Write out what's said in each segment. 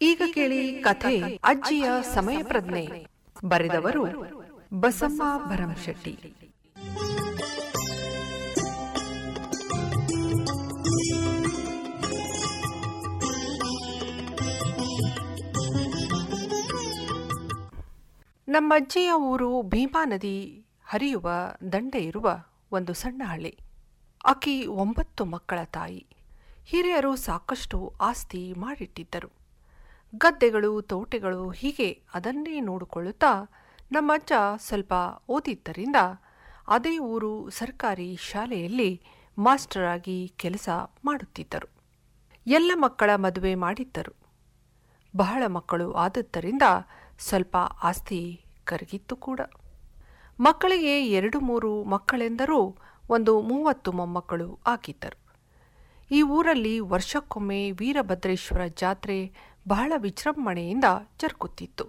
ಈಗ ಕೇಳಿ ಕಥೆ ಅಜ್ಜಿಯ ಸಮಯ ಪ್ರಜ್ಞೆ ಬರೆದವರು ಬಸಮ್ಮ ಭರಮಶೆಟ್ಟಿ ನಮ್ಮ ಅಜ್ಜಿಯ ಊರು ಭೀಮಾ ನದಿ ಹರಿಯುವ ದಂಡೆ ಇರುವ ಒಂದು ಸಣ್ಣ ಹಳ್ಳಿ ಆಕಿ ಒಂಬತ್ತು ಮಕ್ಕಳ ತಾಯಿ ಹಿರಿಯರು ಸಾಕಷ್ಟು ಆಸ್ತಿ ಮಾಡಿಟ್ಟಿದ್ದರು ಗದ್ದೆಗಳು ತೋಟಗಳು ಹೀಗೆ ಅದನ್ನೇ ನೋಡಿಕೊಳ್ಳುತ್ತಾ ನಮ್ಮಜ್ಜ ಸ್ವಲ್ಪ ಓದಿದ್ದರಿಂದ ಅದೇ ಊರು ಸರ್ಕಾರಿ ಶಾಲೆಯಲ್ಲಿ ಮಾಸ್ಟರ್ ಆಗಿ ಕೆಲಸ ಮಾಡುತ್ತಿದ್ದರು ಎಲ್ಲ ಮಕ್ಕಳ ಮದುವೆ ಮಾಡಿದ್ದರು ಬಹಳ ಮಕ್ಕಳು ಆದದ್ದರಿಂದ ಸ್ವಲ್ಪ ಆಸ್ತಿ ಕರಗಿತ್ತು ಕೂಡ ಮಕ್ಕಳಿಗೆ ಎರಡು ಮೂರು ಮಕ್ಕಳೆಂದರೂ ಒಂದು ಮೂವತ್ತು ಮೊಮ್ಮಕ್ಕಳು ಆಗಿದ್ದರು ಈ ಊರಲ್ಲಿ ವರ್ಷಕ್ಕೊಮ್ಮೆ ವೀರಭದ್ರೇಶ್ವರ ಜಾತ್ರೆ ಬಹಳ ವಿಜೃಂಭಣೆಯಿಂದ ಜರುಗುತ್ತಿತ್ತು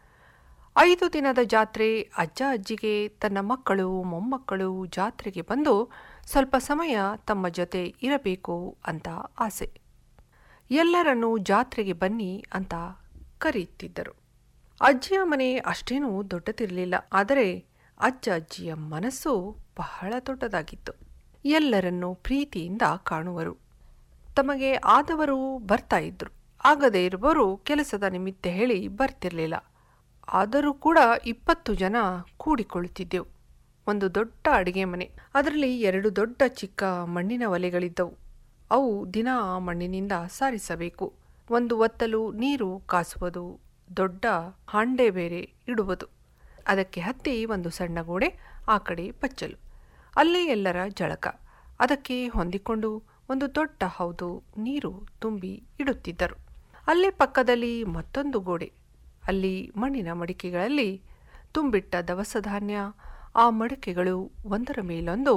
ಐದು ದಿನದ ಜಾತ್ರೆ ಅಜ್ಜ ಅಜ್ಜಿಗೆ ತನ್ನ ಮಕ್ಕಳು ಮೊಮ್ಮಕ್ಕಳು ಜಾತ್ರೆಗೆ ಬಂದು ಸ್ವಲ್ಪ ಸಮಯ ತಮ್ಮ ಜೊತೆ ಇರಬೇಕು ಅಂತ ಆಸೆ ಎಲ್ಲರನ್ನೂ ಜಾತ್ರೆಗೆ ಬನ್ನಿ ಅಂತ ಕರೆಯುತ್ತಿದ್ದರು ಅಜ್ಜಿಯ ಮನೆ ಅಷ್ಟೇನೂ ದೊಡ್ಡದಿರಲಿಲ್ಲ ಆದರೆ ಅಜ್ಜ ಅಜ್ಜಿಯ ಮನಸ್ಸು ಬಹಳ ದೊಡ್ಡದಾಗಿತ್ತು ಎಲ್ಲರನ್ನೂ ಪ್ರೀತಿಯಿಂದ ಕಾಣುವರು ತಮಗೆ ಆದವರು ಬರ್ತಾ ಇದ್ರು ಆಗದೇ ಇರುವವರು ಕೆಲಸದ ನಿಮಿತ್ತ ಹೇಳಿ ಬರ್ತಿರ್ಲಿಲ್ಲ ಆದರೂ ಕೂಡ ಇಪ್ಪತ್ತು ಜನ ಕೂಡಿಕೊಳ್ಳುತ್ತಿದ್ದೆವು ಒಂದು ದೊಡ್ಡ ಅಡಿಗೆ ಮನೆ ಅದರಲ್ಲಿ ಎರಡು ದೊಡ್ಡ ಚಿಕ್ಕ ಮಣ್ಣಿನ ಒಲೆಗಳಿದ್ದವು ಅವು ದಿನ ಆ ಮಣ್ಣಿನಿಂದ ಸಾರಿಸಬೇಕು ಒಂದು ಒತ್ತಲು ನೀರು ಕಾಸುವುದು ದೊಡ್ಡ ಹಾಂಡೆ ಬೇರೆ ಇಡುವುದು ಅದಕ್ಕೆ ಹತ್ತಿ ಒಂದು ಸಣ್ಣ ಗೋಡೆ ಆ ಕಡೆ ಪಚ್ಚಲು ಅಲ್ಲೇ ಎಲ್ಲರ ಜಳಕ ಅದಕ್ಕೆ ಹೊಂದಿಕೊಂಡು ಒಂದು ದೊಡ್ಡ ಹೌದು ನೀರು ತುಂಬಿ ಇಡುತ್ತಿದ್ದರು ಅಲ್ಲೇ ಪಕ್ಕದಲ್ಲಿ ಮತ್ತೊಂದು ಗೋಡೆ ಅಲ್ಲಿ ಮಣ್ಣಿನ ಮಡಿಕೆಗಳಲ್ಲಿ ತುಂಬಿಟ್ಟ ದವಸ ಧಾನ್ಯ ಆ ಮಡಿಕೆಗಳು ಒಂದರ ಮೇಲೊಂದು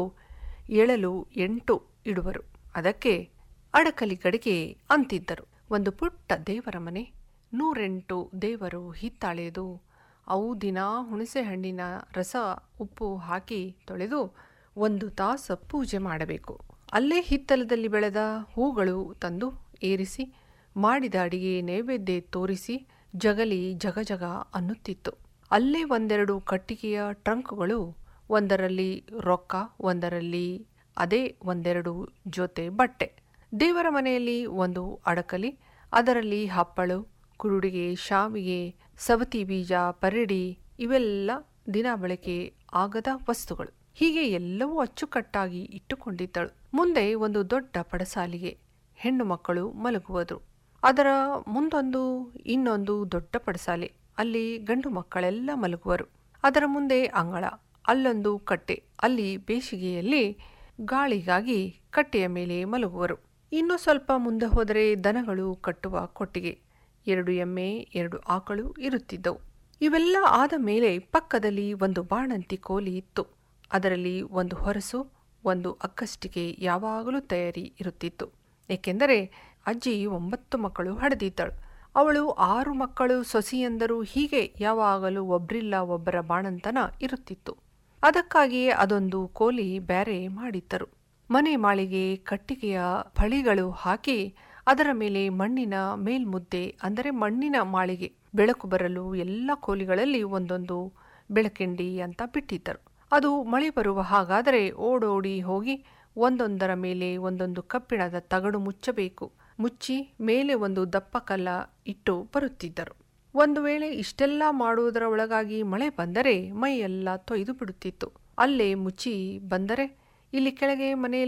ಏಳಲು ಎಂಟು ಇಡುವರು ಅದಕ್ಕೆ ಅಡಕಲಿ ಗಡಿಗೆ ಅಂತಿದ್ದರು ಒಂದು ಪುಟ್ಟ ದೇವರ ಮನೆ ನೂರೆಂಟು ದೇವರು ಹಿತ್ತಾಳೆದು ಅವು ದಿನ ಹುಣಸೆ ಹಣ್ಣಿನ ರಸ ಉಪ್ಪು ಹಾಕಿ ತೊಳೆದು ಒಂದು ತಾಸು ಪೂಜೆ ಮಾಡಬೇಕು ಅಲ್ಲೇ ಹಿತ್ತಲದಲ್ಲಿ ಬೆಳೆದ ಹೂಗಳು ತಂದು ಏರಿಸಿ ಮಾಡಿದ ಅಡಿಗೆ ನೈವೇದ್ಯ ತೋರಿಸಿ ಜಗಲಿ ಜಗಜಗ ಅನ್ನುತ್ತಿತ್ತು ಅಲ್ಲೇ ಒಂದೆರಡು ಕಟ್ಟಿಗೆಯ ಟ್ರಂಕ್ಗಳು ಒಂದರಲ್ಲಿ ರೊಕ್ಕ ಒಂದರಲ್ಲಿ ಅದೇ ಒಂದೆರಡು ಜೊತೆ ಬಟ್ಟೆ ದೇವರ ಮನೆಯಲ್ಲಿ ಒಂದು ಅಡಕಲಿ ಅದರಲ್ಲಿ ಹಪ್ಪಳು ಕುರುಡಿಗೆ ಶಾವಿಗೆ ಸವತಿ ಬೀಜ ಪರಡಿ ಇವೆಲ್ಲ ದಿನ ಬಳಕೆ ಆಗದ ವಸ್ತುಗಳು ಹೀಗೆ ಎಲ್ಲವೂ ಅಚ್ಚುಕಟ್ಟಾಗಿ ಇಟ್ಟುಕೊಂಡಿದ್ದಳು ಮುಂದೆ ಒಂದು ದೊಡ್ಡ ಪಡಸಾಲಿಗೆ ಹೆಣ್ಣು ಮಕ್ಕಳು ಮಲಗುವುದು ಅದರ ಮುಂದೊಂದು ಇನ್ನೊಂದು ದೊಡ್ಡ ಪಡಸಾಲೆ ಅಲ್ಲಿ ಗಂಡು ಮಕ್ಕಳೆಲ್ಲ ಮಲಗುವರು ಅದರ ಮುಂದೆ ಅಂಗಳ ಅಲ್ಲೊಂದು ಕಟ್ಟೆ ಅಲ್ಲಿ ಬೇಸಿಗೆಯಲ್ಲಿ ಗಾಳಿಗಾಗಿ ಕಟ್ಟೆಯ ಮೇಲೆ ಮಲಗುವರು ಇನ್ನು ಸ್ವಲ್ಪ ಮುಂದೆ ಹೋದರೆ ದನಗಳು ಕಟ್ಟುವ ಕೊಟ್ಟಿಗೆ ಎರಡು ಎಮ್ಮೆ ಎರಡು ಆಕಳು ಇರುತ್ತಿದ್ದವು ಇವೆಲ್ಲ ಆದ ಮೇಲೆ ಪಕ್ಕದಲ್ಲಿ ಒಂದು ಬಾಣಂತಿ ಕೋಲಿ ಇತ್ತು ಅದರಲ್ಲಿ ಒಂದು ಹೊರಸು ಒಂದು ಅಕ್ಕಷ್ಟಿಗೆ ಯಾವಾಗಲೂ ತಯಾರಿ ಇರುತ್ತಿತ್ತು ಏಕೆಂದರೆ ಅಜ್ಜಿ ಒಂಬತ್ತು ಮಕ್ಕಳು ಹಡೆದಿದ್ದಳು ಅವಳು ಆರು ಮಕ್ಕಳು ಸೊಸೆಯಂದರು ಹೀಗೆ ಯಾವಾಗಲೂ ಒಬ್ರಿಲ್ಲ ಒಬ್ಬರ ಬಾಣಂತನ ಇರುತ್ತಿತ್ತು ಅದಕ್ಕಾಗಿಯೇ ಅದೊಂದು ಕೋಲಿ ಬ್ಯಾರೆ ಮಾಡಿದ್ದರು ಮನೆ ಮಾಳಿಗೆ ಕಟ್ಟಿಗೆಯ ಫಳಿಗಳು ಹಾಕಿ ಅದರ ಮೇಲೆ ಮಣ್ಣಿನ ಮೇಲ್ಮುದ್ದೆ ಅಂದರೆ ಮಣ್ಣಿನ ಮಾಳಿಗೆ ಬೆಳಕು ಬರಲು ಎಲ್ಲ ಕೋಲಿಗಳಲ್ಲಿ ಒಂದೊಂದು ಬೆಳಕಿಂಡಿ ಅಂತ ಬಿಟ್ಟಿದ್ದರು ಅದು ಮಳೆ ಬರುವ ಹಾಗಾದರೆ ಓಡೋಡಿ ಹೋಗಿ ಒಂದೊಂದರ ಮೇಲೆ ಒಂದೊಂದು ಕಬ್ಬಿಣದ ತಗಡು ಮುಚ್ಚಬೇಕು ಮುಚ್ಚಿ ಮೇಲೆ ಒಂದು ದಪ್ಪ ಕಲ್ಲ ಇಟ್ಟು ಬರುತ್ತಿದ್ದರು ಒಂದು ವೇಳೆ ಇಷ್ಟೆಲ್ಲ ಮಾಡುವುದರ ಒಳಗಾಗಿ ಮಳೆ ಬಂದರೆ ಮೈಯೆಲ್ಲ ತೊಯ್ದು ಬಿಡುತ್ತಿತ್ತು ಅಲ್ಲೇ ಮುಚ್ಚಿ ಬಂದರೆ ಇಲ್ಲಿ ಕೆಳಗೆ ಮನೆಯಲ್ಲಿ